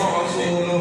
ورسوله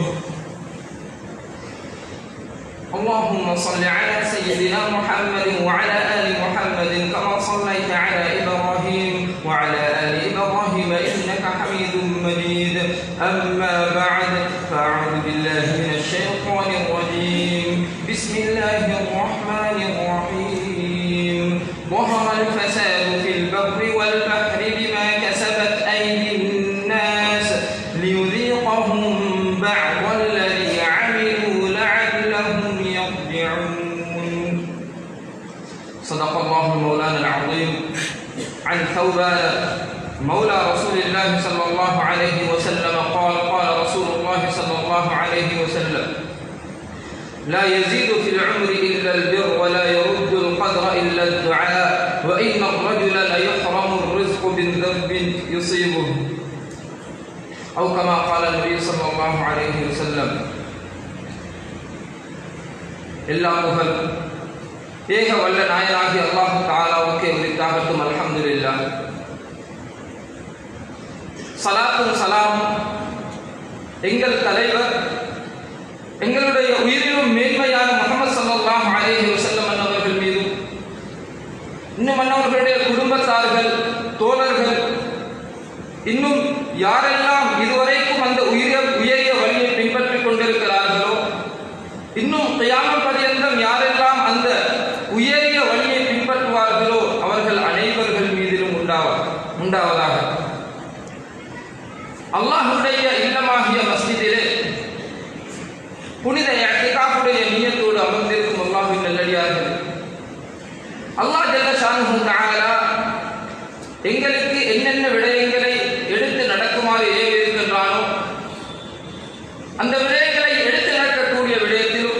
اللهم صل على سيدنا محمد وعلى آل محمد كما صليت على إبراهيم وعلى آل إبراهيم إنك حميد مجيد أما بعد فأعوذ بالله من الشيطان الرجيم بسم الله الرحمن الرحيم ظهر الفساد في البر والبحر بما كسبت أيدي الناس ليذيقهم بعض الذي عملوا لعلهم يرجعون صدق الله مولانا العظيم عن ثوبان مولى رسول الله صلى الله عليه وسلم قال قال رسول الله صلى الله عليه وسلم لا يزيد في العمر إلا البر ولا يرد القدر إلا الدعاء وإن الرجل ليحرم الرزق بالذنب يصيبه أو كما قال النبي صلى الله عليه وسلم எல்லா புகழ் ஏக வல்ல நாயனாகி அல்லாஹு தாலாவுக்கு உரித்தாகட்டும் அல்ஹம்துலில்லா சலாத்தும் சலாம் எங்கள் தலைவர் எங்களுடைய உயிரிலும் மேன்மையான முகமது சல்லாஹ் அலேஹி வசல்லம் அன்னவர்கள் மீதும் இன்னும் அன்னவர்களுடைய குடும்பத்தார்கள் தோழர்கள் இன்னும் யாரெல்லாம் இதுவரைக்கும் அந்த உயரிய உயரிய வழியை பின்பற்றிக் கொண்டிருக்கிறார்களோ இன்னும் கியாமம் பரியந்தம் யாரெல்லாம் அந்த உயரிய வழியை பின்பற்றுவார்களோ அவர்கள் அனைவர்கள் மீதிலும் உண்டாவ உண்டாவதாக அல்லாஹுடைய இல்லமாகிய மஸ்ஜிதிலே புனித இஅ்திகாஃபுடைய நியத்தோடு அமர்ந்திருக்கும் அல்லாஹ்வின் நல்லடியார்கள் அல்லாஹ் ஜல்ல ஷானுஹு தஆலா எங்களுக்கு என்னென்ன விடயங்களை எடுத்து நடக்குமாறு ஏவிருக்கின்றானோ அந்த விடயங்களை எடுத்து நடக்கக்கூடிய விடயத்திலும்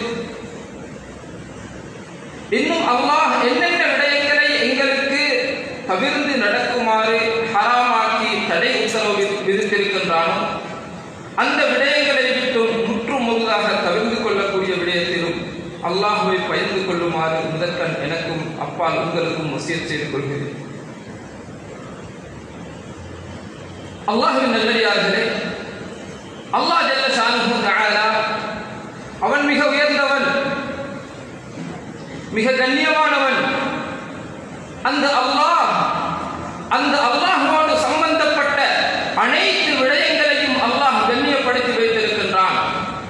இன்னும் அல்லாஹ் என்னென்ன விடயங்களை எங்களுக்கு தவிர்ந்து நடக்குமாறு ஹராமாக்கி தடை உத்தரவு விதித்திருக்கின்றானோ அந்த விடயங்களை விட்டும் முற்று முழுதாக தவிர்ந்து கொள்ளக்கூடிய விடயத்திலும் அல்லாஹுவை பயந்து கொள்ளுமாறு முதற்கண் எனக்கும் அப்பால் உங்களுக்கும் வசியத் செய்து கொள்கிறேன் அல்லாஹுவின் நல்லடியார்களே அல்லாஹ் ஜல்ல ஷானுஹு தஆலா அவன் மிக உயர்ந்தவன் மிக கண்ணியமானவன் அந்த அல்லாஹ் அந்த அல்லாஹுவோடு சம்பந்தப்பட்ட அனைத்து விடயங்களையும் அல்லாஹ் கண்ணியப்படுத்தி வைத்திருக்கின்றான்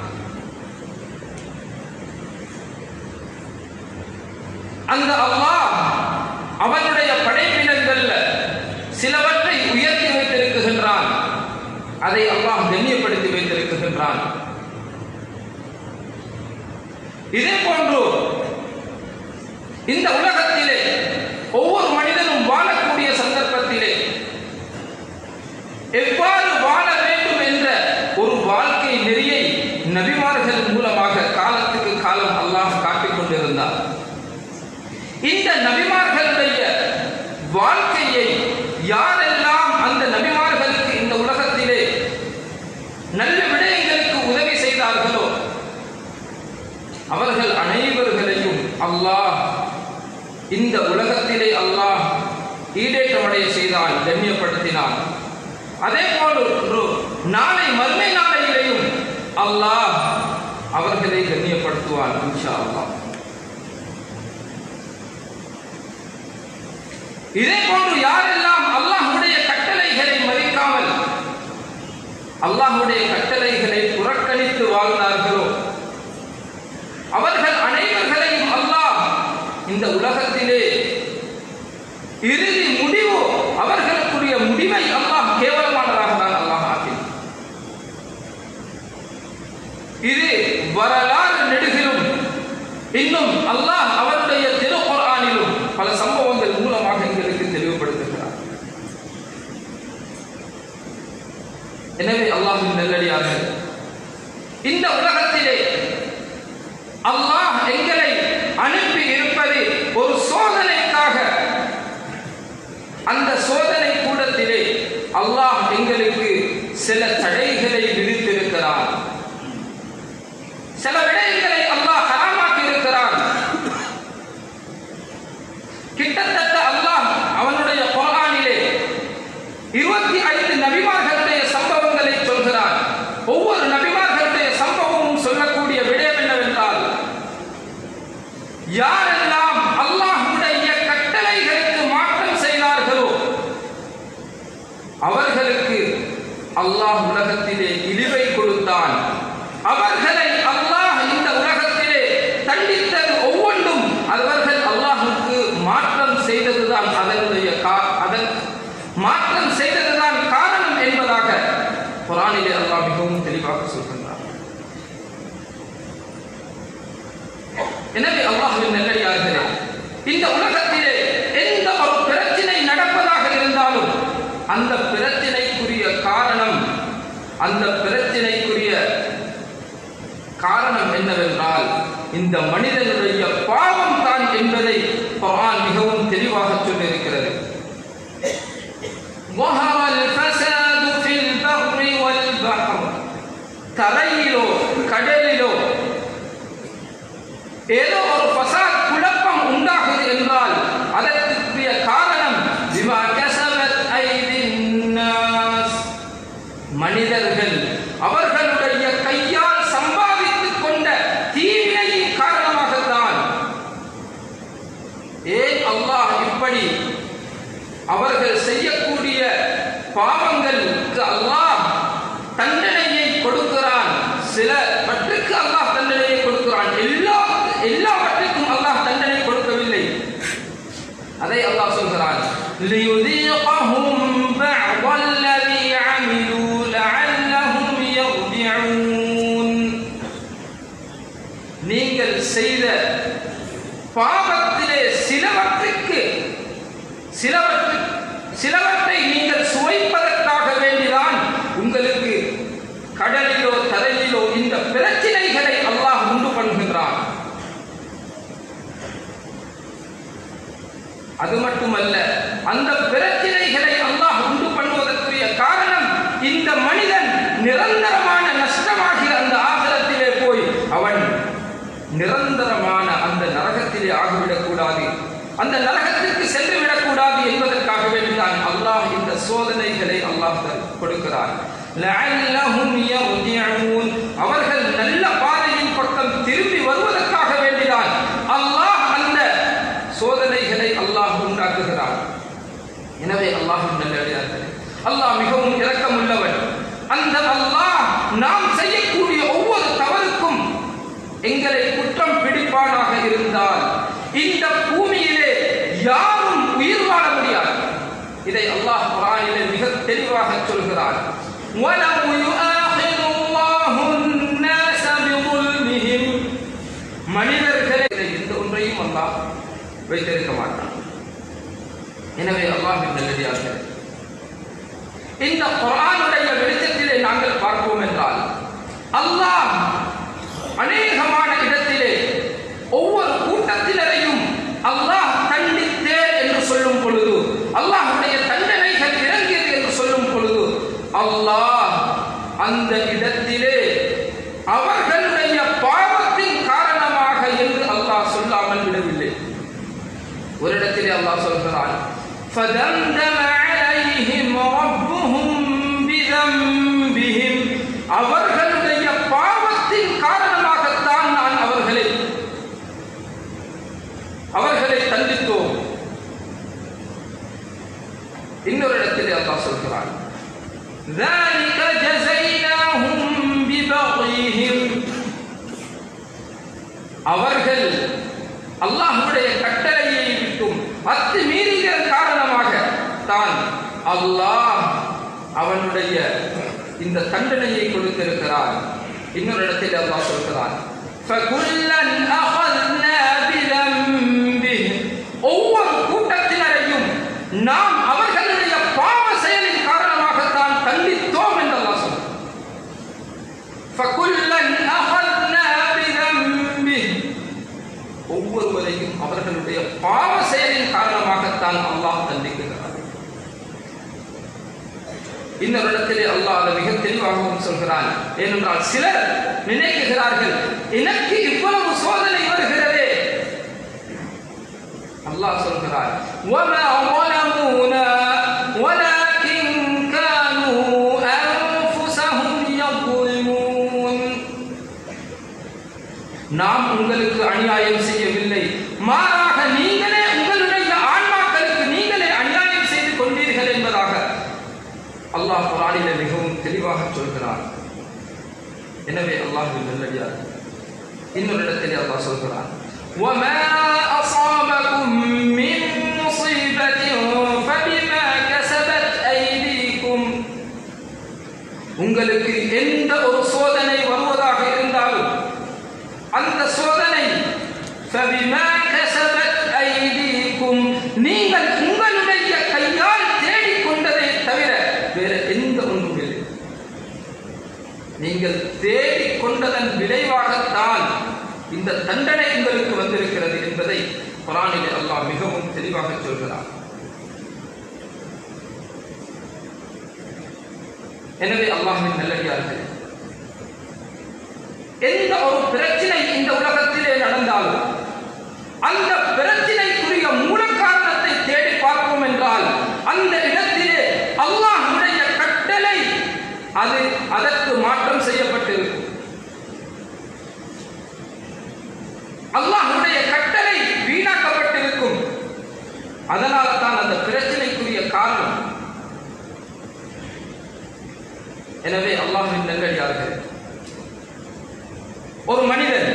அந்த அல்லாஹ் அவனுடைய படைப்பினங்கள்ல சிலவற்றை உயர்த்தி வைத்திருக்கின்றான் அதை அல்லாஹ் கண்ணியப்படுத்தி வைத்திருக்கின்றான் இதே போன்று இந்த உலகத்திலே ஒவ்வொரு மனிதனும் வாழக்கூடிய சந்தர்ப்பத்திலே எவ்வாறு வாழ வேண்டும் என்ற ஒரு வாழ்க்கை நெறியை நபிமார்கள் மூலமாக காலத்துக்கு காலம் அல்லாஹ் காட்டிக் கொண்டிருந்தார் இந்த நபிமார்களுடைய வாழ்க்கையை யாரெல்லாம் அந்த நபிமார்களுக்கு இந்த உலகத்திலே நல்ல விடயங்களுக்கு உதவி செய்தார்களோ அவர்கள் அனைவர்களையும் அல்லாஹ் இந்த உலகத்திலே அல்லாஹ் ஈடேற்றமடைய செய்தான் கண்ணியப்படுத்தினான் அதே போன்று நாளை மறுமை நாளையிலேயும் அல்லாஹ் அவர்களை கண்ணியப்படுத்துவான் இன்ஷா அல்லாஹ் இதே போன்று யாரெல்லாம் அல்லாஹுடைய கட்டளைகளை மதிக்காமல் அல்லாஹுடைய கட்டளைகளை புறக்கணித்து வாழ்ந்தார்களோ அவர்கள் அனைவர்களையும் அல்லாஹ் இந்த உலகத்திலே இறுதி முடிவு அவர்களுக்குரிய முடிவை அல்லாஹ் கேவலமானதாக தான் அல்லாஹ் ஆக்கினான் இது வரலாறு நெடுகிலும் இன்னும் அல்லாஹ் அவருடைய திருக்குர்ஆனிலும் பல சம்பவங்கள் மூலமாக எங்களுக்கு தெளிவுபடுத்துகிறார் எனவே அல்லாஹின் நல்லடியார்கள் இந்த உலகத்திலே அல்லாஹ் எங்களை அனுப்பி இருப்பது ஒரு சோதனைக்காக அந்த சோதனை கூடத்திலே அல்லாஹ் எங்களுக்கு சில தடைகளை விதித்திருக்கிறான் சில விடயங்களை அல்லாஹ் ஹராமாக்கி இருக்கிறான் கிட்டத்தட்ட அல்லாஹ் அவனுடைய குர்ஆனிலே இருபத்தி ஐந்து நபிமார்களுடைய சம்பவங்களை சொல்கிறான் ஒவ்வொரு நபிமா அல்லாஹ் உலகத்திலே இழிவை கொடுத்தான் அவர்களை அல்லாஹ் இந்த உலகத்திலே தண்டித்தது ஒவ்வொன்றும் அவர்கள் அல்லாஹுக்கு மாற்றம் செய்ததுதான் அதனுடைய கா- அதன் மாற்றம் செய்ததுதான் காரணம் என்பதாக குரானிலே அல்லாஹ் மிகவும் தெளிவாக சொல்கின்றார் எனவே அல்லாஹுவின் நல்லடியார்களே இந்த உலகத்திலே எந்த ஒரு பிரச்சனை நடப்பதாக இருந்தாலும் அந்த பிரச்சனைக்குரிய காரணம் அந்த பிரச்சனைக்குரிய காரணம் என்னவென்றால் இந்த மனிதனுடைய பாவம் தான் என்பதை குர்ஆன் மிகவும் தெளிவாக சொல்லியிருக்கிறது ظهر الفساد في البر والبحر தரையிலோ கடலிலோ ஏதோ ஒரு பசாத் குழப்பம் உண்டாகுது என்றால் அதற்குரிய காரணம் பிமா கஸபத் ஐதின் நாஸ். மனிதர்கள் அவர்களுடைய கையால் சம்பாதித்துக் கொண்ட தீவினையின் காரணமாகத்தான் ஏன் அல்லாஹ் இப்படி அவர்கள் செய்யக்கூடிய பாவங்களுக்கு அல்லாஹ் தண்டனையை கொடுக்கிறான் சில வற்றுக்கு அல்லாஹ் தண்டனையை கொடுக்கிறான் எல்லா எல்லாவற்றுக்கும் அல்லாஹ் தண்டனை கொடுக்கவில்லை அதை அல்லாஹ் சொல்கிறான் لِيُذِيقَهُمْ بَعْضَ الَّذِي عَمِلُوا لَعَلَّهُمْ يَرْجِعُونَ நீங்கள் செய்த பாவத்திலே சிலவற்றுக்கு சிலவற்று சிலவற்றை நீங்கள் சுவைப்பதற்காக வேண்டிதான் உங்களுக்கு கடலிலோ தரையிலோ இந்த பிரச்சனைகளை அல்லாஹ் உண்டு பண்ணுகின்றான் அது மட்டுமல்ல அந்த பிரச்சனைகளை அல்லாஹ் உண்டு பண்ணுவதற்குரிய காரணம் இந்த மனிதன் நிரந்தரமான நஷ்டமாகிற அந்த ஆகலத்திலே போய் அவன் நிரந்தரமான அந்த நரகத்திலே ஆகிவிடக்கூடாது அந்த நரகத்திற்கு சென்று விடக்கூடாது என்பதற்காக வேண்டிதான் அல்லாஹ் இந்த சோதனைகளை அல்லாஹ் தரு- கொடுக்கிறார் لعلهم يرجعون அவர்கள் நல்ல பாதையின் பக்கம் திரும்பி வருவதற்காக வேண்டிதான் அல்லாஹ் அந்த சோதனைகளை அல்லாஹ் உண்டாக்குகிறார் எனவே அல்லாஹ் நல்லடியார்களே அல்லாஹ் மிகவும் இரக்கமுள்ளவன் அந்த அல்லாஹ் நாம் செய்யக்கூடிய ஒவ்வொரு தவறுக்கும் எங்களை குற்றம் பிடிப்பானாக இருந்தால் இந்த பூமியிலே யாரும் உயிர் வாழ முடியாது இதை அல்லாஹ் குரானிலே மிக தெளிவாக சொல்கிறார் وَلَوْ يُؤَاخِذُ اللَّهُ النَّاسَ بِظُلْمِهِمْ மனிதர்களே எந்த ஒன்றையும் அல்லாஹ் வைத்திருக்க மாட்டான் எனவே அல்லாஹின் நல்லடியார்கள் இந்த குர்ஆனுடைய வெளிச்சத்திலே நாங்கள் பார்ப்போம் என்றால் அல்லாஹ் அநேகமான இடத்திலே ஒவ்வொரு கூட்டத்தினரையும் அல்லாஹ் தண்டித்தேன் என்று சொல்லும் பொழுது அல்லாஹ்வுடைய தண்டனைகள் இறங்கியது என்று சொல்லும் பொழுது அல்லாஹ் அந்த இடத்திலே அவர்களுடைய பாவத்தின் காரணமாக என்று அல்லாஹ் சொல்லாமல் விடவில்லை ஒரு இடத்திலே அல்லாஹ் சொல்கிறான் فَدَمْدَمَ عَلَيْهِمْ رَبُّهُمْ بِذَنبِهِمْ அவர்களுடைய பாவத்தின் காரணமாகத்தான் நான் அவர்களை அவர்களை தண்டித்தோம் இன்னொரு இடத்திலே அல்லாஹ் சொல்கிறான் ذَلِكَ جَزَيْنَاهُمْ بِبَغْيِهِمْ அவர்கள் அல்லாஹ்வுடைய கட்டளையை விட்டும் அத்து மீறிய காரணமாக தான் அல்லாஹ் அவனுடைய இந்த தண்டனையை கொடுத்திருக்கிறார் இன்னொரு இடத்தில் அல்லாஹ் சொல்கிறார் فَكُلًّا أَخَذْنَا بِذَنبِهِ ஒவ்வொரு கூட்டத்தினரையும் நாம் அவர்களுடைய பாவ செயலின் காரணமாகத்தான் தண்டித்தோம் என்று அல்லாஹ் சொல்கிறார் فَكُلًّا أَخَذْنَا بِذَنبِهِ ஒவ்வொருவரையும் அவர்களுடைய பாவ செயலின் காரணமாகத்தான் அல்லாஹ் தண்டிக்கிறார் இன்னொரு இடத்திலே அல்லாஹ் அதை மிக தெளிவாகவும் சொல்கிறான் ஏனென்றால் சிலர் நினைக்கிறார்கள் எனக்கு இவ்வளவு சோதனை வருகிறதே அல்லாஹ் சொல்கிறார் وَمَا ظَلَمُونَا وَلَكِنْ كَانُوا أَنفُسَهُمْ يَظْلِمُونَ நாம் உங்களுக்கு அநியாயம் செய்யவில்லை மாறாக நீங்களே உங்களுடைய ஆன்மாக்களுக்கு நீங்களே அநியாயம் செய்து கொண்டீர்கள் என்பதாக அல்லாஹ் குரானிலே மிகவும் தெளிவாக தெளிவாக சொல்கிறான் எனவே அல்லாஹ்வின் நல்லடியார் இன்னொரு இடத்திலே அல்லாஹ் சொல்கிறான் وَمَا أَصَابَكُم مِّن مُّصِيبَةٍ فَبِمَا كَسَبَتْ أَيْدِيكُمْ உங்களுக்கு எந்த ஒரு சோதனை வருவதாக இருந்தாலும் அந்த சோதனை فَبِمَا كَسَبَتْ أَيْدِيكُمْ நீங்கள் உங்களுடைய கையால் தேடிக்கொண்டதை தவிர வேறு எந்த ஒன்றும் இல்லை நீங்கள் தேடிக்கொண்டதன் விளைவாகத்தான் இந்த தண்டனை உங்களுக்கு வந்திருக்கிறது என்பதை குரானிலே அல்லாஹ் மிகவும் தெளிவாக சொல்கிறார் எனவே அல்லாஹ்வின் நல்லடியார்கள் எந்த ஒரு பிரச்சனை இந்த உலகத்திலே நடந்தாலும் அந்த பிரச்சனைக்குரிய மூல காரணத்தை தேடி பார்ப்போம் என்றால் அந்த இடத்திலே அல்லாஹ்வுடைய கட்டளை அது அதற்கு மாற்றம் செய்யப்பட்டிருக்கும் அல்லாஹ்வுடைய கட்டளை வீணாக்கப்பட்டிருக்கும் அதனால தான் அந்த பிரச்சனைக்குரிய காரணம் எனவே அல்லாஹ்வின் நல்லடியார்கள் ஒரு மனிதன்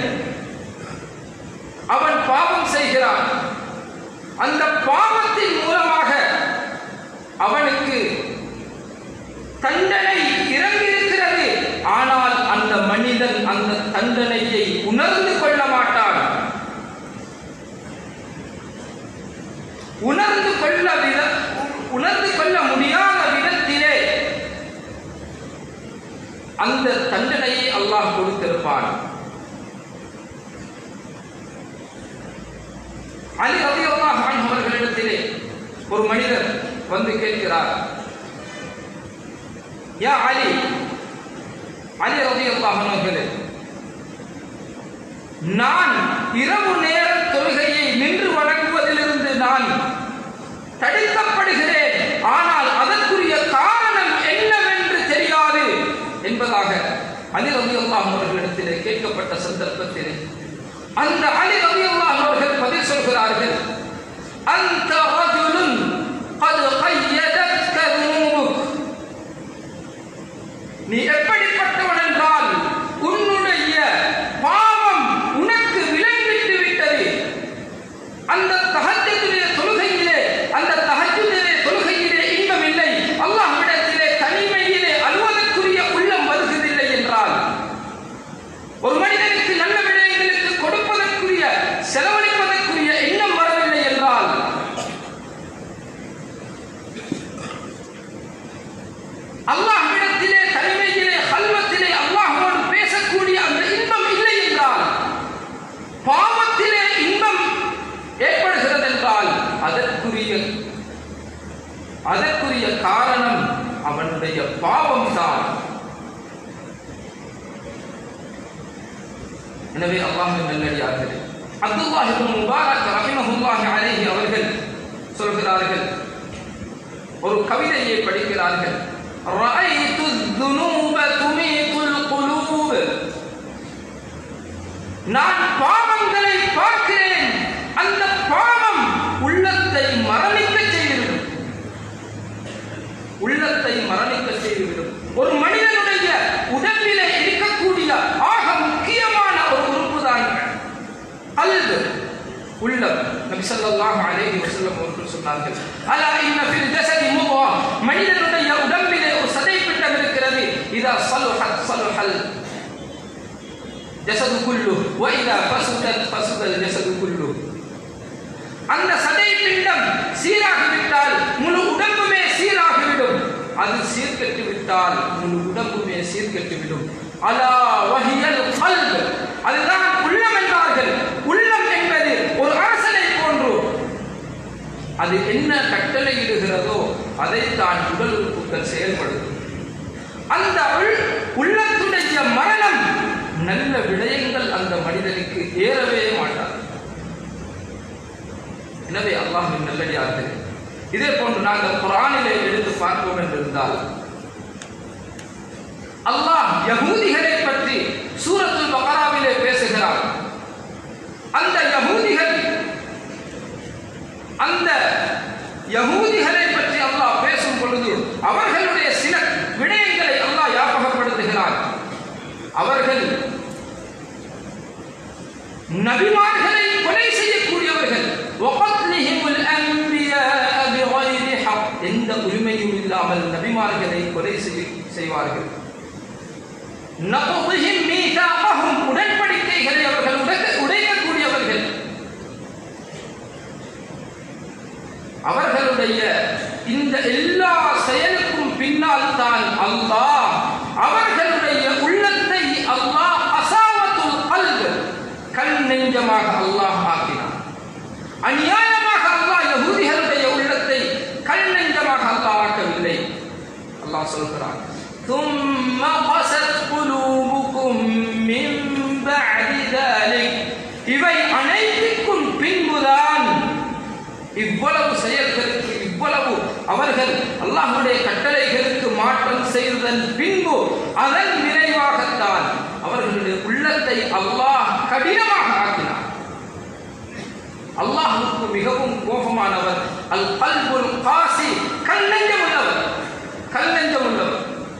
அவன் பாவம் செய்கிறான் அந்த பாவத்தின் மூலமாக அவனுக்கு தண்டனை இறங்கியிருக்கிறது ஆனால் அந்த மனிதன் அந்த தண்டனையை உணர்ந்து கொள்ள மாட்டான் உணர்ந்து கொள்ள வித உணர்ந்து கொள்ள முடியாத விதத்திலே அந்த தண்டனையை அல்லாஹ் கொடுத்திருப்பான் அலி ரலியல்லாஹு அன்ஹு அவர்களிடத்திலே ஒரு மனிதர் வந்து கேட்கிறார் யா அலி அலி ரலியல்லாஹு அன்ஹு அவர்களே நான் இரவு நேர தொழுகையை நின்று வணங்குவதிலிருந்து நான் தடுக்கப்படுகிறேன் ஆனால் அதற்குரிய காரணம் என்னவென்று தெரியாது என்பதாக அலி ரலியல்லாஹு அவர்களிடத்திலே கேட்கப்பட்ட சந்தர்ப்பத்திலே அந்த அலி ரலியல்லாஹு அவர்கள் பதில் சொல்கிறார்கள் அந்த ரஜுலுன் قد قيدتك ذنوبك நீ எப்படிப்பட்டவன் என்றால் உன்னுடைய பாவம் உனக்கு விளங்கிட்டு விட்டது அந்த தஹஜ்ஜுடைய தொழுகையிலே அந்த தஹஜ்ஜுடைய தொழுகையிலே இன்பம் இல்லை அல்லாஹ்விடத்திலே தனிமையிலே அழுவதற்குரிய உள்ளம் வருவதில்லை என்றால் ஒரு மனிதனுக்கு நல்ல விடயங்களுக்கு கொடுப்பதற்குரிய செலவழிப்பதற்குரிய எண்ணம் வரவில்லை என்றால் அல்லாஹ்விடத்திலே தனிமையிலே கல்வத்திலே அல்லாஹ்வோடு பேசக்கூடிய அந்த இன்பம் இல்லை என்றால் பாவத்திலே இன்பம் ஏற்படுகிறது என்றால் அதற்குரிய அதற்குரிய காரணம் அவனுடைய பாவம் தான் எனவே அல்லாஹ்வின் நல்லடியார்களே அப்துல்லாஹ் இப்னு முபாரக் ரஹிமஹுல்லாஹி அலைஹி அவர்கள் சொல்கிறார்கள் ஒரு கவிதையை படிக்கிறார்கள் رأيت الذنوب تميت القلوب நான் பாவங்களை பார்க்கிறேன் அந்த பாவம் உள்ளத்தை மரணிக்க செய்துவிடும் உள்ளத்தை மரணிக்க செய்துவிடும் ஒரு மனிதனுடைய உடம்பிலே இருக்கக்கூடிய ஆக முக்கியமான ஒரு உறுப்பு தான் கல்வு உள்ளம் நபி ஸல்லல்லாஹு அலைஹி வஸல்லம் அவர்கள் சொன்னார்கள் அலா இன்ன ஃபில் ஜஸதி முத்வா மனிதனுடைய உடம்பிலே ஒரு சதை பிண்டம் இருக்கிறது இதா ஸலுஹத் ஸலுஹல் ஜஸது குல்லு வ இதா ஃபஸதத் ஃபஸதல் ஜஸது குல்லு அந்த சதை பிண்டம் சீராகிவிட்டால் முழு உடம்புமே சீராகிவிடும் அது சீர்கெட்டு விட்டால் முழு உடம்புமே சீர்கெட்டு விடும் அலா வஹியல் கல்ப் அதுதான் உள்ளம் என்றார்கள் உள்ளம் என்பது ஒரு அரசனை போன்று அது என்ன கட்டளையிடுகிறதோ அதைத்தான் உடல் உறுப்புகள் செயல்படுத்தும் அந்த உள் உள்ளத்துடைய மரணம் நல்ல விடயங்கள் அந்த மனிதனுக்கு ஏறவே மாட்டார் எனவே அல்லாஹின் நல்லடியார்கள் இதே போன்று நாங்கள் குரானிலே எடுத்து பார்ப்போம் என்றிருந்தால் அல்லாஹ் யகூதிகளை பற்றி சூரத்துல் பகராவிலே பேசுகிறார் அந்த யகூதிகள் அந்த யகூதிகளை பற்றி அல்லாஹ் பேசும் பொழுது அவர்களுடைய சில விடயங்களை அல்லாஹ் ஞாபகம் நபிமார்களை கொலை செய்யக்கூடியவர்கள் وَقَتْلِهِمُ الْأَنْبِيَاءَ بِغَيْرِ حَقٍّ எந்த உரிமையும் இல்லாமல் நபிமார்களை கொலை செய்ய- செய்வார்கள் نَقْضِهِمْ مِيثَاقَهُمْ உடன்படிக்கைகளை அவர்கள் உடைக்க- உடைக்கக்கூடியவர்கள் அவர்களுடைய இந்த எல்லா செயலுக்கும் பின்னால் தான் அல்லாஹ் அவர்களுடைய உள்ளத்தை அல்லாஹ் அசாவத்துல் கல்ப் கல் நெஞ்சமாக அல்லாஹ் ஆக்கினான் அநியாயமாக அல்லாஹ் யகூதிகளுடைய உள்ளத்தை கல் நெஞ்சமாக அல்லாஹ் ஆக்கவில்லை அல்லாஹ் சொல்கிறான் ثم قست قلوبكم من بعد ذلك இவை அனைத்துக்கும் பின்புதான் இவ்வளவு செயல்களுக்கு இவ்வளவு அவர்கள் அல்லாஹ்வுடைய கட்டளைகளுக்கு மாற்றம் செய்ததன் பின்பு அதன் விரைவாகத்தான் அவர்களுடைய உள்ளத்தை அல்லாஹ் கடினமாக ஆக்கினார் அல்லாஹ்வுக்கு மிகவும் கோபமானவர் அல் கல்புல் காசி கல்லஞ்சம் உள்ளவர் கல்லஞ்சம் உள்ளவர்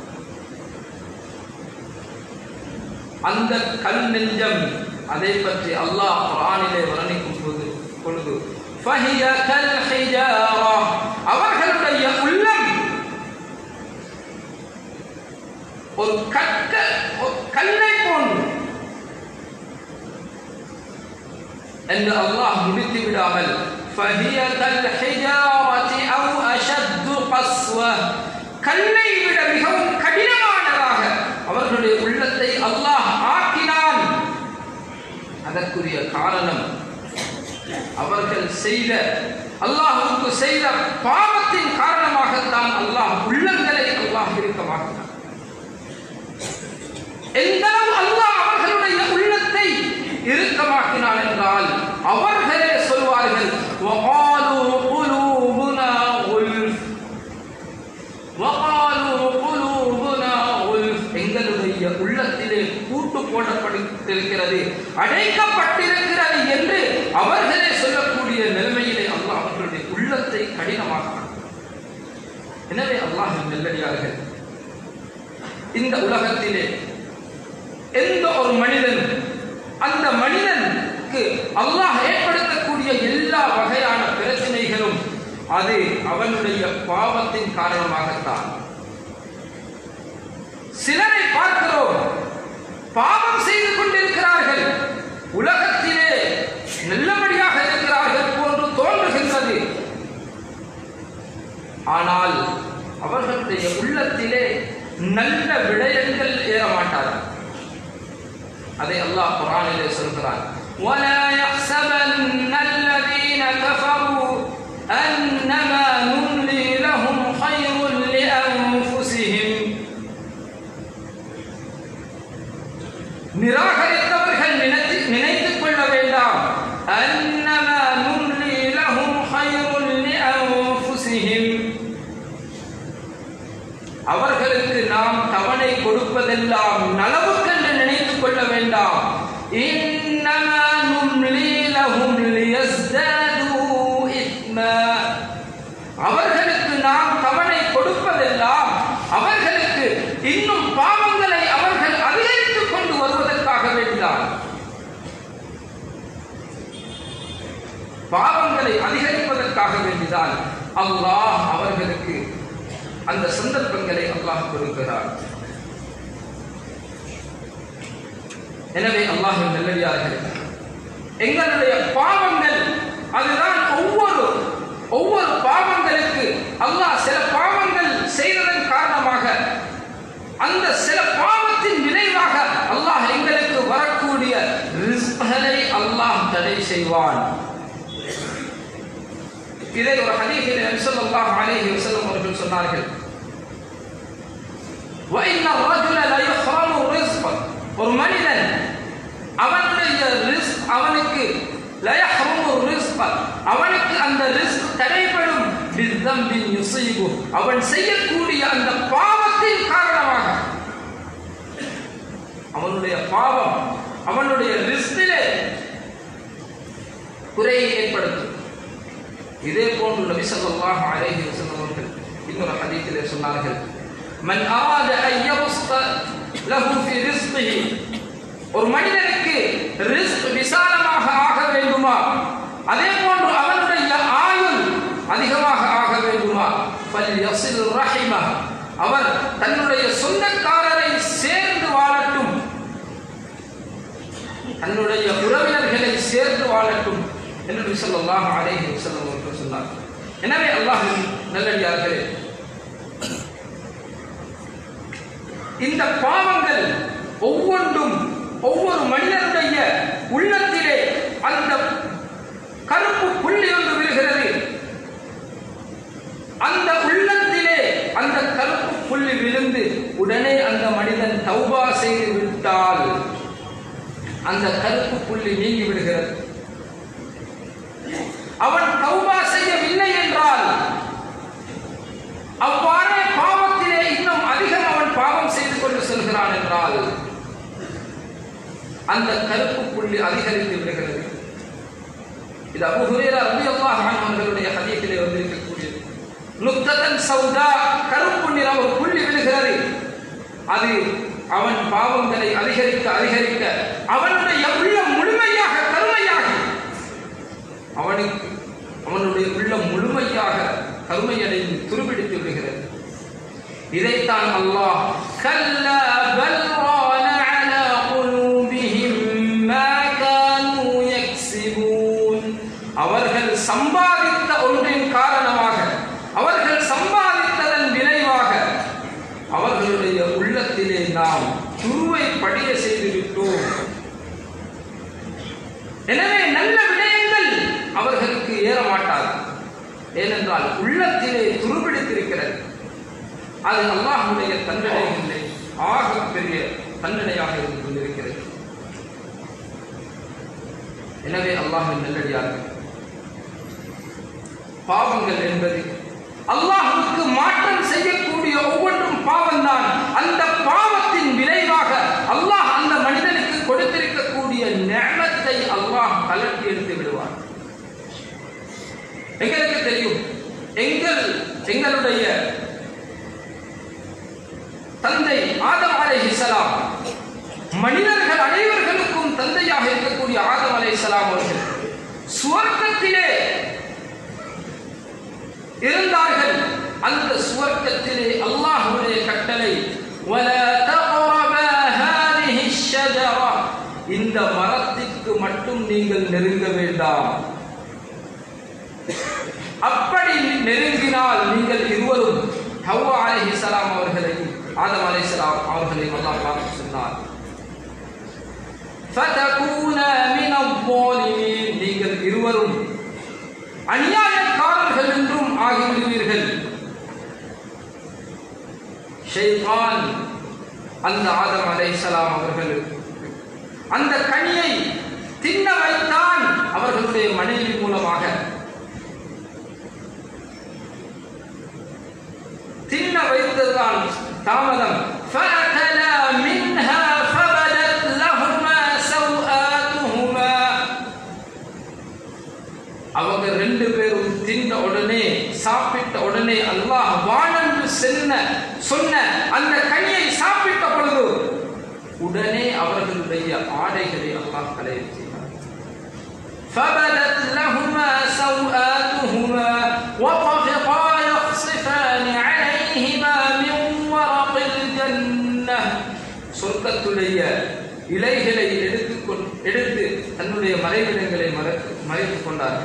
அந்த கல் நெஞ்சம் அதை பற்றி அல்லாஹ் குர்ஆனிலே வர்ணிக்கும் போது பொழுது فهي كالحجارة அவர்களுடைய உள்ளம் ஒரு கற்க ஒரு கல்லை போன்று என்று அல்லாஹ் முடித்து விடாமல் فهي كالحجارة أو أشد قسوة கல்லை விட மிகவும் கடினமானதாக அவர்களுடைய உள்ளத்தை அல்லாஹ் ஆக்கினான் அதற்குரிய காரணம் அவர்கள் செய்த அல்லாஹ்வுக்கு செய்த பாவத்தின் காரணமாகத்தான் அல்லாஹ் உள்ளங்களை அல்லாஹ் இறுக்கமாக்கினான் எந்த அளவு அல்லாஹ் அவர்களுடைய உள்ளத்தை இறுக்கமாக்கினான் என்றால் அவர்களே சொல்வார்கள் وَقَالُوا قُلُوبُنَا غُلْفٌ وَقَالُوا قُلُوبُنَا غُلْفٌ எங்களுடைய உள்ளத்திலே பூட்டு போடப்பட்டிருக்கிறது அடைக்கப்பட்டிருக்கிறது என்று அவர்களே சொல்லக்கூடிய நிலைமையிலே அல்லாஹ் அவர்களுடைய உள்ளத்தை கடினமாக்கினான் எனவே அல்லாஹ் நெல்லடியார்கள் இந்த உலகத்திலே எந்த ஒரு மனிதன் அந்த மனிதனுக்கு அல்லாஹ் ஏற்படுத்தக்கூடிய எல்லா வகையான பிரச்சனைகளும் அது அவனுடைய பாவத்தின் காரணமாகத்தான் சிலரை பார்க்கிறோம் பாவம் செய்து கொண்டிருக்கிறார்கள் உலகத்திலே நல்லபடியாக இருக்கிறார்கள் போன்று தோன்றுகின்றது ஆனால் அவர்களுடைய உள்ளத்திலே நல்ல விடயங்கள் ஏற மாட்டார்கள் அதை அல்லாஹ் குர்ஆனிலே சொல்கிறான் ولا يحسبن الذين كفروا أنما نملي لهم خير لأنفسهم நிராகரித்தவர்கள் நினைத்து நினைத்துக் கொள்ள வேண்டாம் அன்னமா நும்லி லஹும் خير لأنفسهم அவர்களுக்கு நாம் தவணை கொடுப்பதெல்லாம் நலவுக்கென்று நினைத்துக் கொள்ள வேண்டாம் இன்னமா நும்லி லஹும் லியஸ்தாது இத்மா அவர்களுக்கு நாம் தவணை கொடுப்பதெல்லாம் அவர்களுக்கு இன்னும் பாவங்களை அவர்கள் அதிகரித்துக் கொண்டு வருவதற்காக வேண்டிதான் பாவங்களை அதிகரிப்பதற்காக வேண்டிதான் அல்லாஹ் அவர்களுக்கு அந்த சந்தர்ப்பங்களை அல்லாஹ் கொடுக்கிறார் எனவே அல்லாஹ் நல்லடியார்கள் எங்களுடைய பாவங்கள் அதுதான் ஒவ்வொரு ஒவ்வொரு பாவங்களுக்கு அல்லாஹ் சில பாவங்கள் செய்ததன் காரணமாக அந்த சில பாவத்தின் விளைவாக அல்லாஹ் எங்களுக்கு வரக்கூடிய ரிஸ்களை அல்லாஹ் தடை செய்வான் இதை ஒரு ஹதீஸில் நபி ஸல்லல்லாஹு அலைஹி வஸல்லம் அவர்கள் சொன்னார்கள் وَإِنَّ الرَّجُلَ لَيُحْرَمُ رِزْقًا ஒரு மனிதன் அவனுடைய ரிஸ்க் அவனுக்கு லயஹ்ருமு ரிஸ்க அவனுக்கு அந்த ரிஸ்க் தடைபடும் பித்தம்பின் யுசீபு அவன் செய்யக்கூடிய அந்த பாவத்தின் காரணமாக அவனுடைய பாவம் அவனுடைய ரிஸ்கிலே குறையை ஏற்படுத்தும் இதே போன்று நபி ஸல்லல்லாஹு அலைஹி வஸல்லம் அவர்கள் இன்னொரு ஹதீஸிலே சொன்னார்கள் மன் அராத அன் யபஸ்த லஹு ஃபி ரிஸ்கிஹி ஒரு மனிதனுக்கு ரிஸ்க் விசாலமாக அதிகமாக ஆக வேண்டுமா அதே போன்று அவனுடைய ஆயுள் அதிகமாக ஆக வேண்டுமா ஃபல்யஸில் ரஹிம அவர் தன்னுடைய சொந்தக்காரரை சேர்ந்து வாழட்டும் தன்னுடைய உறவினர்களை சேர்ந்து வாழட்டும் என்று நபி ஸல்லல்லாஹு அலைஹி வஸல்லம் அவர்கள் சொன்னார் எனவே அல்லாஹ்வின் நல்லடியார்களே இந்த பாவங்கள் ஒவ்வொன்றும் ஒவ்வொரு மனிதனுடைய உள்ளத்திலே அந்த கருப்பு புள்ளி ஒன்று விழுகிறது அந்த உள்ளத்திலே அந்த கருப்பு புள்ளி விழுந்து உடனே அந்த மனிதன் தௌபா செய்து விட்டால் அந்த கருப்பு புள்ளி நீங்கி விடுகிறது அவன் தௌபா செய்யவில்லை என்றால் அவ்வாறே பாவத்திலே இன்னும் அதிகம் அவன் பாவம் செய்து கொண்டு செல்கிறான் என்றால் அந்த கருப்பு புள்ளி அதிகரித்து விடுகிறது இது அபு ஹுரேரா ரலியல்லாஹு அன்ஹு அவர்களுடைய ஹதீஸிலே வந்திருக்கக்கூடியது நுக்ததன் சௌதா கருப்பு நிறம் ஒரு புள்ளி விழுகிறது அது அவன் பாவங்களை அதிகரிக்க அதிகரிக்க அவனுடைய உள்ளம் முழுமையாக கருமையாகி அவனுக்கு அவனுடைய உள்ளம் முழுமையாக கருமையடைந்து துருபிடித்து விடுகிறது இதைத்தான் அல்லாஹ் கல்லா பல் ரான அலா குலூபிஹிம் மா கானூ யக்ஸிபூன் அவர்கள் சம்பாதித்த ஒன்றின் காரணமாக அவர்கள் சம்பாதித்ததன் விளைவாக அவர்களுடைய உள்ளத்திலே நாம் துருவை படிய செய்து விட்டோம் எனவே நல்ல விடயங்கள் அவர்களுக்கு ஏற மாட்டாது ஏனென்றால் உள்ளத்திலே துருபிடித்திருக்கிறது அது அல்லாஹுடைய தண்டனைகளிலே ஆக பெரிய தண்டனையாக இருந்து கொண்டிருக்கிறது எனவே அல்லாஹின் நல்லடியார்கள் பாவங்கள் என்பது அல்லாஹுக்கு மாற்றம் செய்யக்கூடிய ஒவ்வொன்றும் பாவம்தான் அந்த பாவத்தின் விளைவாக அல்லாஹ் அந்த மனிதனுக்கு கொடுத்திருக்கக்கூடிய நேமத்தை அல்லாஹ் கலட்டி எடுத்து விடுவார் எங்களுக்கு தெரியும் எங்கள் எங்களுடைய தந்தை ஆதம் அலைஹிஸ்ஸலாம் மனிதர்கள் அனைவர்களுக்கும் தந்தையாக இருக்கக்கூடிய ஆதம் அலைஹிஸ்ஸலாம் அவர்கள் சுவர்க்கத்திலே இருந்தார்கள் அந்த சுவர்க்கத்திலே அல்லாஹ்வுடைய கட்டளை وَلَا تَقْرَبَا هَذِهِ الشَّجَرَةَ இந்த மரத்திற்கு மட்டும் நீங்கள் நெருங்க வேண்டாம் அப்படி நெருங்கினால் நீங்கள் இருவரும் ஹவ்வா அலைஹிஸ்ஸலாம் அவர்களையும் ஆதம் அலைஹிஸ்ஸலாம் அவர்களையும் அல்லாஹ் பார்த்து சொன்னார் فَتَكُونَا مِنَ الظَّالِمِينَ நீங்கள் இருவரும் அநியாயக்காரர்கள் என்றும் ஆகிவிடுவீர்கள் ஷைத்தான் அந்த ஆதம் அலைஹிஸ்ஸலாம் அவர்களுக்கு அந்த கனியை தின்ன வைத்தான் அவர்களுடைய மனைவி மூலமாக தின்ன வைத்ததுதான் தாமதம் فَأَكَلَا مِنْهَا فَبَدَتْ لَهُمَا سَوْآتُهُمَا அவங்க ரெண்டு பேரும் தின்ன உடனே சாப்பிட்ட உடனே அல்லாஹ் வானன்று சென்ன சொன்ன அந்த கனியை சாப்பிட்ட பொழுது உடனே அவர்களுடைய ஆடைகளை அல்லாஹ் கலைய செய்தார் فبدت لهما سوآتهما وطفقا يخصفان عليهما من ورق الجنة சொர்க்கத்துடைய இலைகளை எடுத்துக்கொண்டு எடுத்து தன்னுடைய மறைவிடங்களை மறைத்து மறைத்துக் கொண்டார்கள்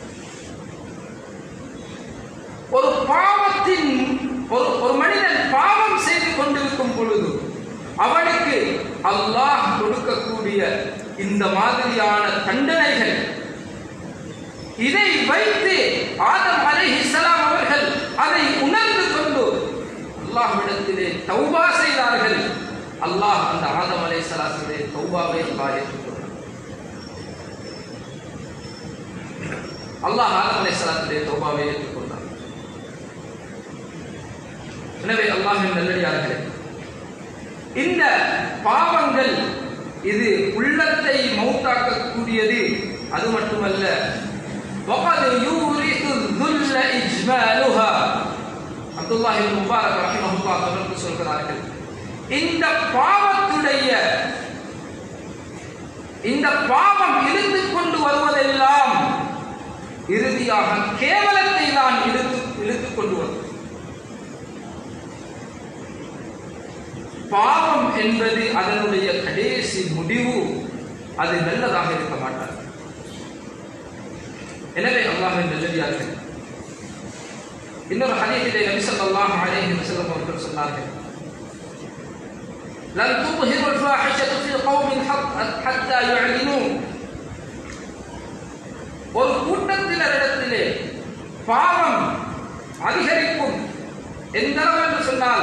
ஒரு பாவத்தின் ஒரு ஒரு மனிதன் பாவம் செய்து கொண்டிருக்கும் பொழுது அவனுக்கு அல்லாஹ் கொடுக்கக்கூடிய இந்த மாதிரியான தண்டனைகள் இதை வைத்து ஆதம் அலைஹிஸ்ஸலாம் அவர்கள் அதை உணர்ந்து கொண்டு அல்லாஹ்விடத்திலே தௌபா செய்தார்கள் அல்லாஹ் அந்த ஆதம் அலைஹிஸ்ஸலாத்துடைய தௌபாவை அல்லாஹ் ஏற்றுக்கொண்டார் அல்லாஹ் ஆதம் அலைஹிஸ்ஸலாத்துடைய தௌபாவை ஏற்றுக்கொண்டார் எனவே அல்லாஹின் நல்லடியார்களே இந்த பாவங்கள் இது உள்ளத்தை மௌத்தாக்கக்கூடியது அது மட்டுமல்ல وقد يورث الذل إجمالها அப்துல்லாஹ் இப்னு முபாரக் ரஹிமஹுல்லாஹ் தொடர்ந்து சொல்கிறார்கள் இந்த பாவத்துடைய இந்த பாவம் இழுத்து கொண்டு வருவதெல்லாம் இறுதியாக கேவலத்தை தான் இழுத்து இழுத்துக் கொண்டு வரும் பாவம் என்பது அதனுடைய கடைசி முடிவு அது நல்லதாக இருக்க மாட்டார் எனவே அல்லாஹின் நல்லடியார்கள் இன்னொரு ஹதீஸிலே நபி ஸல்லல்லாஹு அலைஹி வஸல்லம் அவர்கள் சொன்னார்கள் لن تظهر الفاحشة في قوم حتى يعلنوا ஒரு கூட்டத்தினரிடத்திலே பாவம் அதிகரிக்கும் எந்த அளவு என்று சொன்னால்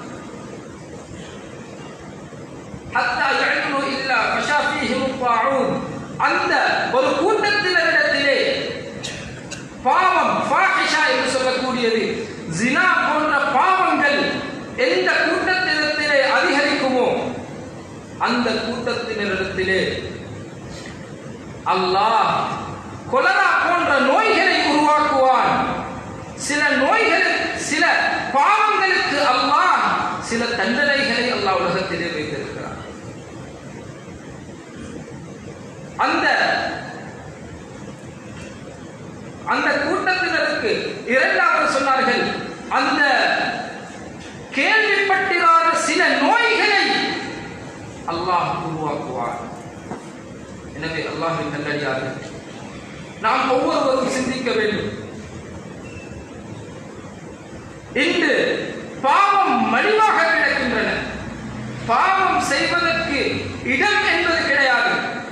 حتى يعلنوا إلا فشا فيهم الطاعون அந்த ஒரு கூட்டத்தினரிடத்திலே பாவம் ஃபாஹிஷா என்று சொல்லக்கூடியது ஜினா போன்ற பாவங்கள் எந்த கூட்டத்தினத்திலே அதிகரிக்குமோ அந்த கூட்டத்தினரிடத்திலே அல்லாஹ் கொலரா போன்ற நோய்களை உருவாக்குவான் சில நோய்கள் சில பாவங்களுக்கு அல்லாஹ் சில தண்டனைகளை அல்லாஹ் உலகத்திலே வைத்திருக்கிறார் அந்த அந்த கூட்டத்தினருக்கு இரண்டாவது சொன்னார்கள் அந்த கேள்விப்பட்டிராத சில நோய்களை அல்லாஹ் உருவாக்குவார் எனவே அல்லாஹின் நல்லடியார்கள் நாம் ஒவ்வொருவரும் சிந்திக்க வேண்டும் இன்று பாவம் மலிவாக கிடக்கின்றன பாவம் செய்வதற்கு இடம் என்பது கிடையாது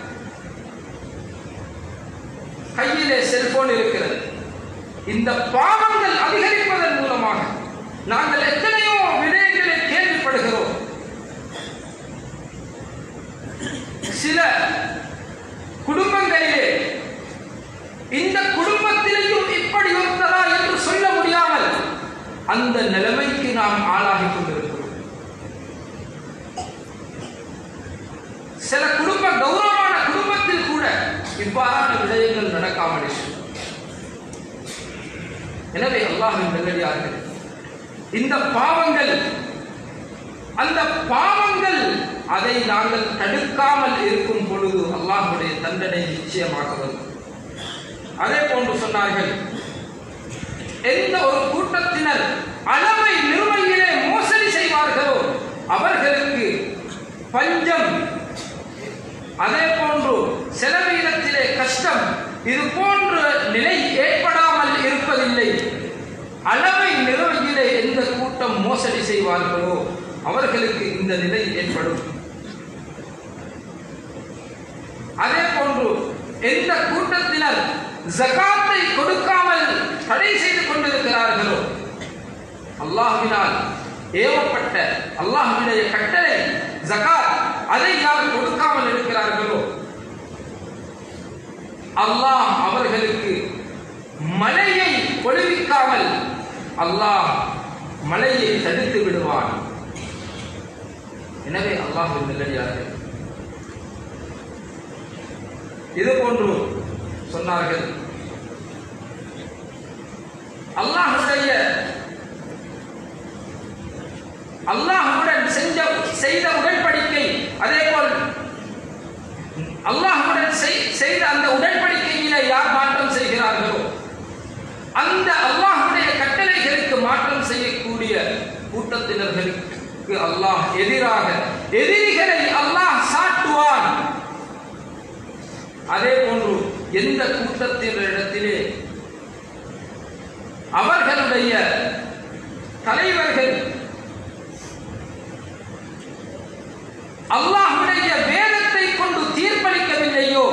கையிலே செல்போன் இருக்கிறது இந்த பாவங்கள் அதிகரிப்பதன் மூலமாக நாங்கள் எத்தனையோ விடயங்களை கேள்விப்படுகிறோம் சில குடும்பங்களிலே இந்த குடும்பத்திலேயும் இப்படி ஒருத்தரா என்று சொல்ல முடியாமல் அந்த நிலைமைக்கு நாம் ஆளாகி கொண்டிருக்கிறோம் சில குடும்ப கௌரவமான குடும்பத்தில் கூட இவ்வாறான விடயங்கள் நடக்காமல் இருக்கிறது. எனவே அல்லாஹின் நல்லடியார்கள் இந்த பாவங்கள் அந்த பாவங்கள் அதை நாங்கள் தடுக்காமல் இருக்கும் பொழுது அல்லாஹ்வுடைய தண்டனை நிச்சயமாக வரும் அதே போன்று சொன்னார்கள் எந்த ஒரு கூட்டத்தினர் அளவை நிறுவையிலே மோசடி செய்வார்களோ அவர்களுக்கு பஞ்சம் அதே போன்று செலவீனத்திலே கஷ்டம் இது போன்ற நிலை ஏற்படாமல் இருப்பதில்லை அளவை நிறுவையிலே எந்த கூட்டம் மோசடி செய்வார்களோ அவர்களுக்கு இந்த நிலை ஏற்படும் அதே போன்று எந்த கூட்டத்தினர் ஜகாத்தை கொடுக்காமல் தடை செய்து கொண்டிருக்கிறார்களோ அல்லாஹ்வினால் ஏவப்பட்ட அல்லாஹ்வினுடைய கட்டளை ஜகாத் அதை யார் கொடுக்காமல் இருக்கிறார்களோ அல்லாஹ் அவர்களுக்கு மழையை பொழிவிக்காமல் அல்லாஹ் மழையை தடுத்து விடுவான் எனவே அல்லாஹ்வின் நல்லடியார்கள் இது போன்று சொன்னார்கள் அல்லாஹ்வுடைய அல்லாஹ்வுடன் செஞ்ச செய்த உடன்படிக்கை அதே போல் அல்லாஹ்வுடன் செய்- செய்த அந்த உடன்படிக்கையிலே யார் மாற்றம் செய்கிறார்களோ அந்த அல்லாஹ்வுடைய கட்டளைகளுக்கு மாற்றம் செய்யக்கூடிய கூட்டத்தினர்களுக்கு அல்லாஹ் எதிராக எதிரிகளை அல்லாஹ் சாட்டுவான் அதே போன்று எந்த கூட்டத்தினரிடத்திலே அவர்களுடைய தலைவர்கள் அல்லாஹ்வுடைய வேதத்தை கொண்டு தீர்ப்பளிக்கவில்லையோ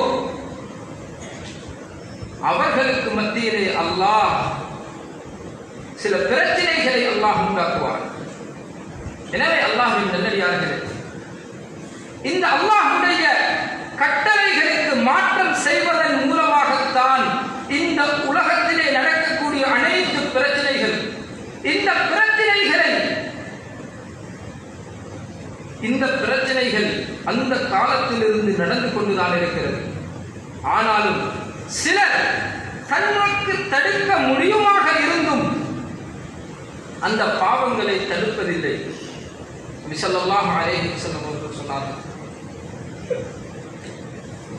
அவர்களுக்கு மத்தியிலே அல்லாஹ் சில பிரச்சனைகளை அல்லாஹ் உண்டாக்குவார் எனவே அல்லாஹ்வின் நல்லடியார்களே இந்த அல்லாஹ்வுடைய கட்டளைகளுக்கு மாற்றம் செய்வதன் மூலமாகத்தான் இந்த உலகத்திலே நடக்கக்கூடிய அனைத்து பிரச்சனைகள் இந்த பிரச்சனைகளை இந்த பிரச்சனைகள் அந்த காலத்திலிருந்து நடந்து கொண்டுதான் இருக்கிறது ஆனாலும் சிலர் தன்மைக்கு தடுக்க முடியுமாக இருந்தும் அந்த பாவங்களை தடுப்பதில்லை நபி ஸல்லல்லாஹு அலைஹி வஸல்லம் அவர்கள் சொன்னார்கள்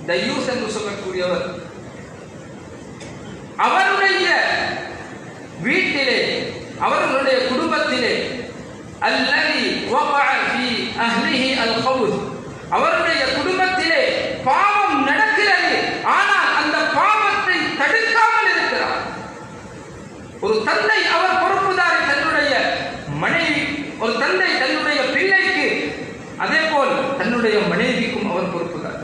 தையூஸ் என்று சொல்லக்கூடியவர் அவருடைய வீட்டிலே அவர்களுடைய குடும்பத்திலே அல்லதி வقع في اهله الخوض அவருடைய குடும்பத்திலே பாவம் நடக்கிறது ஆனால் அந்த பாவத்தை தடுக்காமல் இருக்கிறார் ஒரு தந்தை அவர் பொறுப்புதாரி தன்னுடைய மனைவி ஒரு தந்தை தன்னுடைய பிள்ளைக்கு அதே போல் தன்னுடைய மனைவிக்கும் அவர் பொறுப்புதார்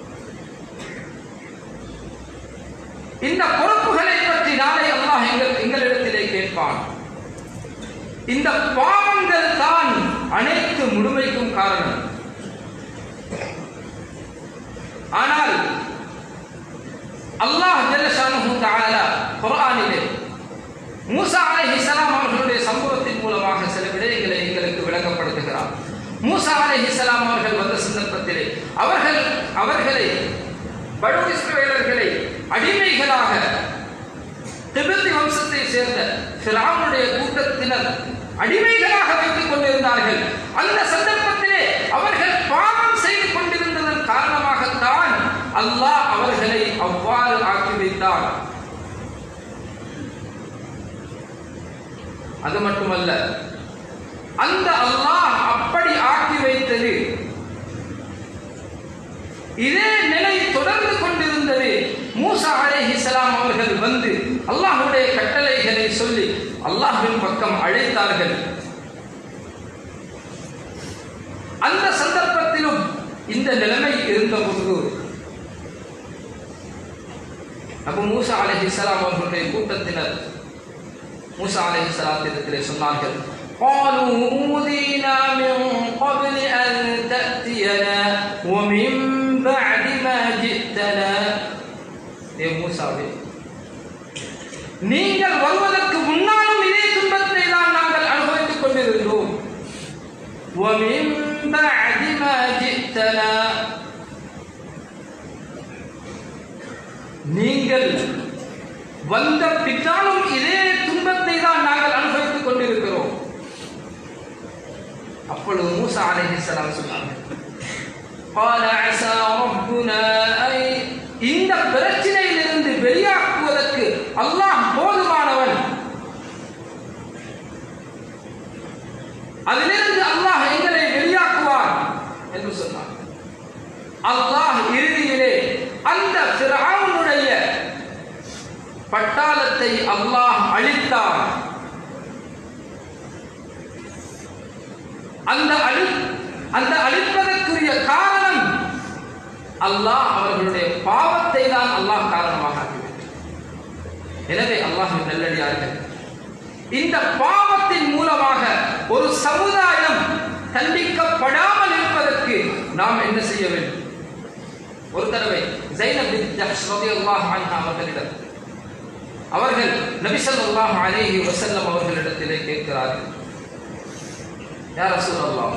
இந்த பொறுப்புகளை பற்றி நாளை அல்லாஹ் எங்கள் எங்களிடத்திலே கேட்பான் இந்த பாவங்கள் தான் அனைத்து முழுமைக்கும் காரணம் ஆனால் அல்லாஹ் ஜல்லஷானு தஆலா குர்ஆனிலே மூசா அலைஹிஸ்ஸலாம் அவர்களுடைய சம்பவத்தின் மூலமாக சில விடயங்களை எங்களுக்கு விளங்கப்படுத்துகிறார் மூசா அலைஹிஸ்ஸலாம் அவர்கள் வந்த சந்தர்ப்பத்திலே அவர்கள் அவர்களை பனு இஸ்ரவேலர்களை அடிமைகளாக திபிர்தி வம்சத்தை சேர்ந்த ஃபிரௌனுடைய கூட்டத்தினர் அடிமைகளாக வைத்துக் கொண்டிருந்தார்கள் அந்த சந்தர்ப்பத்திலே அவர்கள் பாவம் செய்து கொண்டிருந்ததன் காரணமாகத்தான் அல்லாஹ் அவர்களை அவ்வாறு ஆக்கி வைத்தான் அது மட்டுமல்ல அந்த அல்லாஹ் அப்படி ஆக்கி வைத்தது இதே நிலை தொடர்ந்து கொண்டிருந்தது மூசா அலைஹிஸ்ஸலாம் அவர்கள் வந்து அல்லாஹ்வுடைய கட்டளைகளை சொல்லி அல்லாஹ்வின் பக்கம் அழைத்தார்கள் அந்த சந்தர்ப்பத்திலும் இந்த நிலைமை இருந்தபோது அபு மூசா அலைஹிஸ்ஸலாம் அவர்களுடைய கூட்டத்தினர் மூசா அலைஹிஸ்ஸலாத்திடத்திலே சொன்னார்கள் قالوا أوذينا من قبل أن تأتينا ومن بعد ما جئتنا ஏ மூசாவே நீங்கள் வருவதற்கு முன்னாலும் இதே துன்பத்தை தான் நாங்கள் அனுபவித்துக் கொண்டிருந்தோம் ومن بعد ما جئتنا நீங்கள் வந்த பின்னாலும் இதே துன்பத்தை தான் நாங்கள் அனுபவித்துக் கொண்டிருக்கிறோம் அப்பொழுது மூசா அலைஹிஸ்ஸலாம் சொன்னார்கள் قال عسى ربنا أن இந்த பிரச்சனையிலிருந்து வெளியாக்குவதற்கு அல்லாஹ் போதுமானவன் அதிலிருந்து அல்லாஹ் எங்களை வெளியாக்குவான் என்று சொன்னார் அல்லாஹ் இறுதியிலே அந்த ஃபிரௌனுடைய பட்டாளத்தை அல்லாஹ் அழித்தான் அந்த அழி அந்த அழிப்பதற்குரிய காரணம் அல்லாஹ் அவர்களுடைய பாவத்தை தான் அல்லாஹ் காரணமாக ஆக்கிவிட்டார் எனவே அல்லாஹின் நல்லடியார்கள் இந்த பாவத்தின் மூலமாக ஒரு சமுதாயம் தண்டிக்கப்படாமல் இருப்பதற்கு நாம் என்ன செய்ய வேண்டும் ஒரு தடவை ஜைனப் பின் ஜஹ்ஷ் ரலியல்லாஹு அன்ஹா அவர்களிடம் அவர்கள் நபி ஸல்லல்லாஹு அலைஹி வஸல்லம் அவர்களிடத்திலே கேட்கிறார்கள் யா ரசூலல்லாஹ்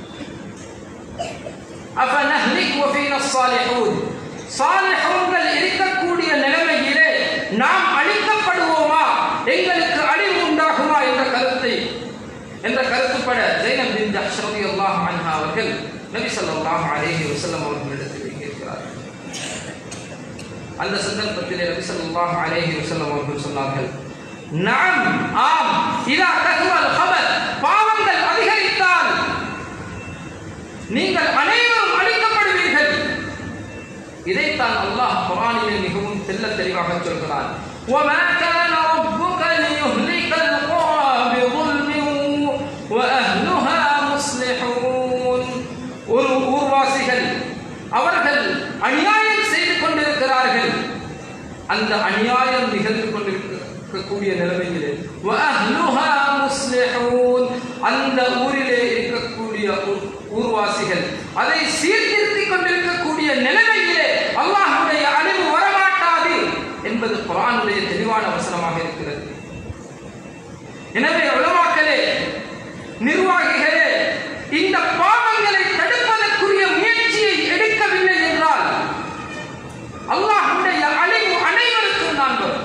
அஃபனஹ்லிக் வஃபீனா ஸாலிஹூன் சாலிஹூன்கள் இருக்கக்கூடிய நிலைமையிலே நாம் அழிக்கப்படுவோமா எங்களுக்கு அழிவு உண்டாகுமா என்ற கருத்தை என்ற கருத்துப்பட ஜைனப் பின் ஜஹ்ஷ் ரலியல்லாஹு அன்ஹா அவர்கள் நபி ஸல்லல்லாஹு அலைஹி வஸல்லம் அவர்களிடத்திலே கேட்கிறார்கள் அந்த சந்தர்ப்பத்திலே நபி ஸல்லல்லாஹு அலைஹி வஸல்லம் அவர்கள் சொன்னார்கள் நாம் ஆம் இதா கஹுவல் ஹபத் பாவங்கள் அதிகரித்தால் நீங்கள் அனைவரும் அழிக்கப்படுவீர்கள் இதைத்தான் அல்லாஹ் குர்ஆனிலே மிகவும் தெள்ள தெளிவாக சொல்கிறார் وَمَا كَانَ رَبُّكَ لِيُهْلِكَ الْقُرَى بِظُلْمٍ وَأَهْلُهَا مُصْلِحُونَ ஒரு ஊர்வாசிகள் அவர்கள் அநியாயம் செய்து கொண்டிருக்கிறார்கள் அந்த அநியாயம் நிகழ்ந்து கொண்டிருக்கக்கூடிய நிலைமையிலே وَأَهْلُهَا مُصْلِحُونَ அந்த ஊரிலே இருக்கக்கூடிய ஊர்- ஊர்வாசிகள் அதை சீர்திருத்திக் கொண்டிருக்கக்கூடிய நிலைமையிலே அல்லாஹ்வுடைய அழிவு வரமாட்டாது என்பது குர்ஆனுடைய தெளிவான வசனமாக இருக்கிறது எனவே உலமாக்களே நிர்வாகிகளே இந்த பாவங்களை தடுப்பதற்குரிய முயற்சியை எடுக்கவில்லை என்றால் அல்லாஹ்வுடைய அழிவு அனைவருக்கும் நான் வரும்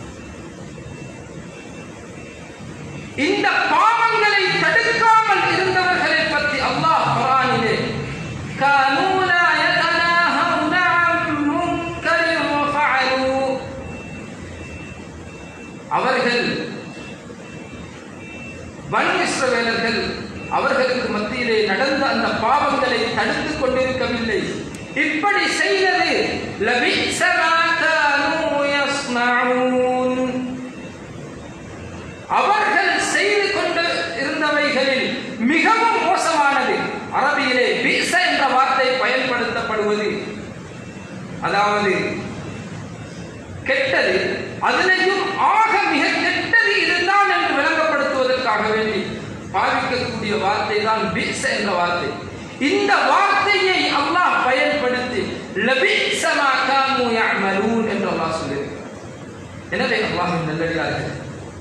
இந்த பாவங்களை தடுக்காமல் இருந்தவர்களை பற்றி அல்லாஹ் குர்ஆனிலே كانوا لا يتناهون عن அவர்கள் பனு இஸ்ரவேலர்கள் அவர்களுக்கு மத்தியிலே நடந்த அந்த பாவங்களை தடுத்துக் கொண்டிருக்கவில்லை இப்படி செய்தது லபிஸ மா கானூ யஸ்னஊன். அவர்கள் செய்து கொண்டு இருந்தவைகளில் மிகவும் மோசமானது அரபியிலே பீச என்ற வார்த்தை பயன்படுத்தப்படுவது அதாவது கெட்டது அதிலேயும் ஆக மிக கெட்டது இதுதான் என்று விளங்கப்படுத்துவதற்காக வேண்டி பாவிக்கக்கூடிய வார்த்தை தான் பீச என்ற வார்த்தை இந்த வார்த்தையை அல்லாஹ் பயன்படுத்தி லபீஸ மா கானூ யஅமலூன் என்று அல்லாஹ் சொல்லியிருக்கிறார் எனவே அல்லாஹ்வின் நல்லடியார்கள்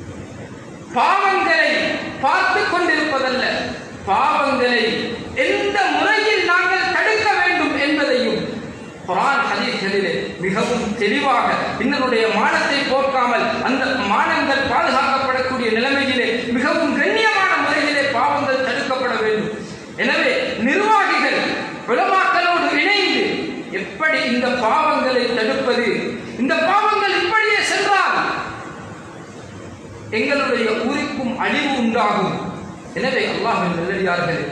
பாவங்களை பார்த்து கொண்டிருப்பதல்ல பாவங்களை எந்த முறையில் நாங்கள் தடுக்க வேண்டும் என்பதையும் குரான் ஹதீஸ்களிலே மிகவும் தெளிவாக இன்னருடைய மானத்தை போக்காமல் அந்த மானங்கள் பாதுகாக்கப்படக்கூடிய நிலைமையிலே மிகவும் கண்ணியமான முறையிலே பாவங்கள் தடுக்கப்பட வேண்டும் எனவே நிர்வாகிகள் உலமாக்களோடு இணைந்து எப்படி இந்த பாவங்களை தடுப்பது இந்த பாவங்கள் இப்படியே சென்றால் எங்களுடைய ஊருக்கும் அழிவு உண்டாகும் எனவே அல்லாஹின் நல்லடியார்களே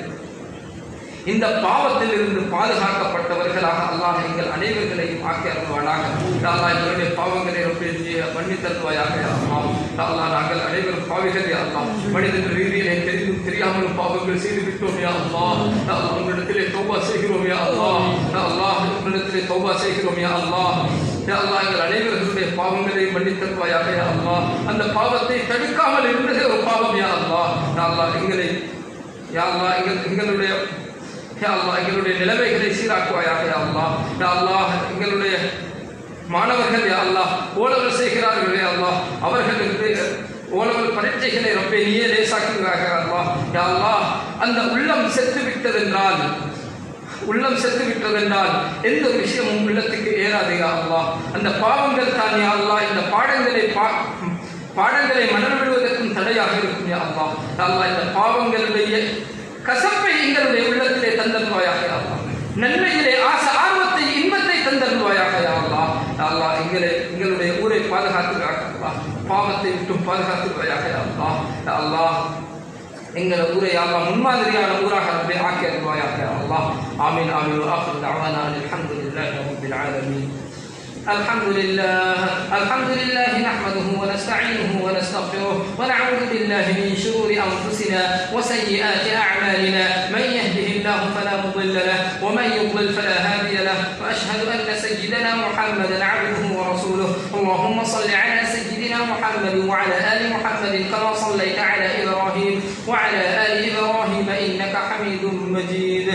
இந்த பாவத்தில் இருந்து பாதுகாக்கப்பட்டவர்களாக அல்லாஹ் எங்கள் அனைவர்களையும் ஆக்கி அருள்வானாக யா அல்லாஹ் எங்களுடைய பாவங்களை ரொம்ப பண்ணி தருவாயாக யா அல்லாஹ் யா அல்லாஹ் நாங்கள் அனைவரும் பாவிகள் யா அல்லாஹ் மனிதன் ரீதியிலே தெரிந்தும் தெரியாமலும் பாவங்கள் செய்து விட்டோம் யா அல்லாஹ் யா அல்லாஹ் உங்களிடத்திலே தௌபா செய்கிறோம் யா அல்லாஹ் யா அல்லாஹ் உங்களிடத்திலே தௌபா செய்கிறோம் யா அல்லாஹ் யா அல்லாஹ் எங்கள் அனைவர்களுடைய பாவங்களை மன்னித் தருவாயாக யா அல்லாஹ் அந்த பாவத்தை தடுக்காமல் இருந்ததே ஒரு பாவம் யா அல்லாஹ் யா அல்லாஹ் எங்களை யா அல்லாஹ் எங்கள் எங்களுடைய யா அல்லாஹ் எங்களுடைய நிலைமைகளை சீராக்குவாயாக யா அல்லாஹ் யா அல்லாஹ் எங்களுடைய மாணவர்கள் யா அல்லாஹ் ஓலவல் செய்கிறார்கள் யா அல்லாஹ் அவர்களுக்கு ஓலவல் பரீட்சைகளை ரொம்ப நீயே லேசாக்குகிறார்கள் அல்லாஹ் யா அல்லாஹ் அந்த உள்ளம் செத்து விட்டதென்றால் உள்ளம் செத்து விட்டதென்றால் எந்த ஒரு விஷயமும் உள்ளத்துக்கு ஏறாது யா அல்லாஹ் அந்த பாவங்கள் தான் யா அல்லாஹ் இந்த பாடங்களை பா பாடங்களை மனம் விடுவதற்கும் தடையாக இருக்கும் யா அல்லாஹ் யா அல்லாஹ் இந்த பாவங்களுடைய கசப்பை எங்களுடைய உள்ளத்திலே தந்தருவாயாக யா அல்லாஹ் நன்மையிலே ஆசை ஆர்வத்தை இன்பத்தை தந்தருவாயாக யா அல்லாஹ் யா அல்லாஹ் எங்களை எங்களுடைய ஊரை பாதுகாத்துவாயாக அல்லாஹ் பாவத்தை விட்டும் பாதுகாத்துவாயாக யா அல்லாஹ் யா அல்லாஹ் எங்கள் ஊரை அல்லாஹ் முன்மாதிரியான ஊராக ரப்பே ஆக்கி அருள்வாயாக யா அல்லாஹ் ஆமீன் ஆமீன் وآخر دعوانا أن الحمد لله رب العالمين الحمد لله الحمد لله نحمده ونستعينه ونستغفره ونعوذ بالله من شرور انفسنا وسيئات اعمالنا من يهده الله فلا مضل له ومن يضلل فلا هادي له واشهد ان سيدنا محمدا عبده ورسوله اللهم صل على سيدنا محمد وعلى ال محمد كما صليت على ابراهيم وعلى ال ابراهيم انك حميد مجيد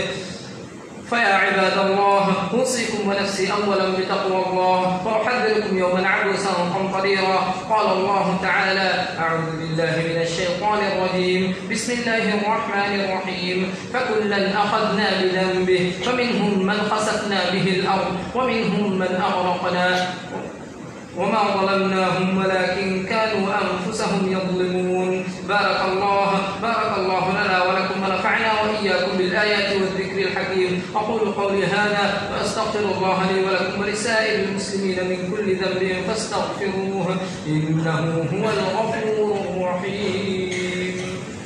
فيا عباد الله اوصيكم ونفسي اولا بتقوى الله واحذركم يوما عبوسا قمطريرا قال الله تعالى اعوذ بالله من الشيطان الرجيم بسم الله الرحمن الرحيم فكلا اخذنا بذنبه فمنهم من خسفنا به الارض ومنهم من اغرقنا وما ظلمناهم ولكن كانوا انفسهم يظلمون بارك الله بارك الله لنا ولكم ونفعنا واياكم بالايات والذكر الحكيم اقول قولي هذا واستغفر الله لي ولكم ولسائر المسلمين من كل ذنب فاستغفروه انه هو الغفور الرحيم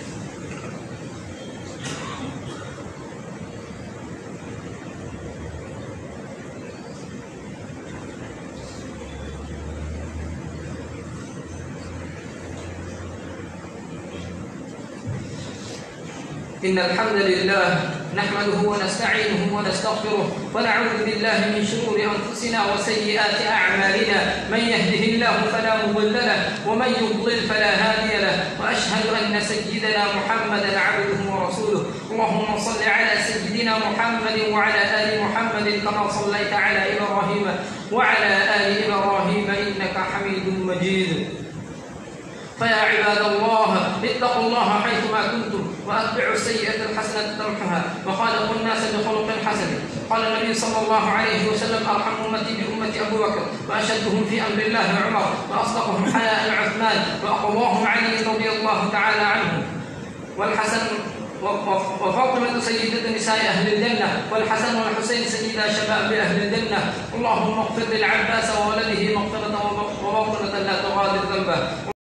إن الحمد لله نحمده ونستعينه ونستغفره ونعوذ بالله من شرور أنفسنا وسيئات أعمالنا من يهده الله فلا مضل له ومن يضلل فلا هادي له وأشهد أن سيدنا محمدا عبده ورسوله اللهم صل على سيدنا محمد وعلى آل محمد كما صليت على إبراهيم وعلى آل إبراهيم إنك حميد مجيد فيا عباد الله اتقوا الله حيثما كنتم واتبعوا السيئه الحسنه تمحها وخالقوا الناس بخلق حسن قال النبي صلى الله عليه وسلم ارحم امتي بامه ابو بكر واشدهم في امر الله عمر واصدقهم حياء عثمان واقواهم علي رضي الله تعالى عنه والحسن وفاطمة سيدة نساء أهل الجنة والحسن والحسين سيدا شباب أهل الجنة اللهم اغفر للعباس وولده مغفرة ومغفرة لا تغادر ذنبه